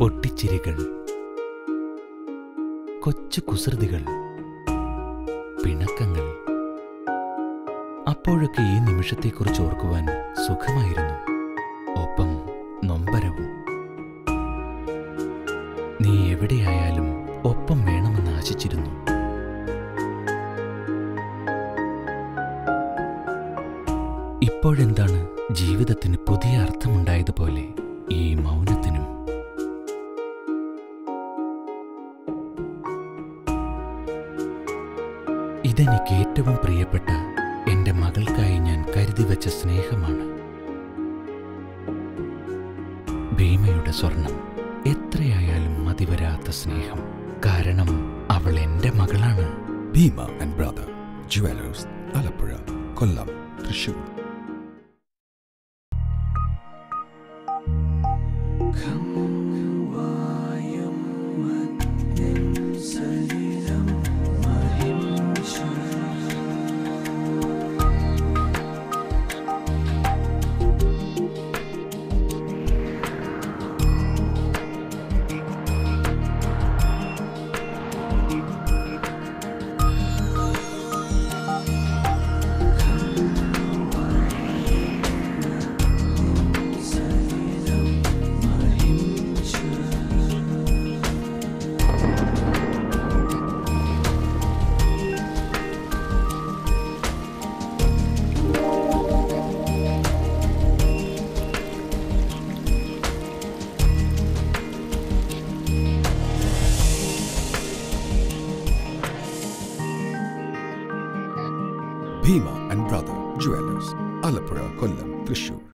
പൊട്ടിച്ചിരികൾ കൊച്ചു കുസൃതികൾ പിണക്കങ്ങൾ അപ്പോഴൊക്കെ ഈ നിമിഷത്തെക്കുറിച്ച് ഓർക്കുവാൻ സുഖമായിരുന്നു ഒപ്പം നൊമ്പരവും നീ എവിടെയായാലും ഒപ്പം വേണമെന്ന് ആശിച്ചിരുന്നു ഇപ്പോഴെന്താണ് ജീവിതത്തിന് പുതിയ അർത്ഥമുണ്ടായതുപോലെ ഈ മൗനത്തിനും ഇതെനിക്ക് ഏറ്റവും പ്രിയപ്പെട്ട എന്റെ മകൾക്കായി ഞാൻ കരുതി വച്ച സ്നേഹമാണ് ഭീമയുടെ സ്വർണം എത്രയായാലും മതിവരാത്ത സ്നേഹം കാരണം അവൾ എന്റെ മകളാണ് Bhima and Brother, Jewelers, Alapura, Kollam, Trishur. Bhima and Brother, Jewelers, Alapura, Kollam, Trishur.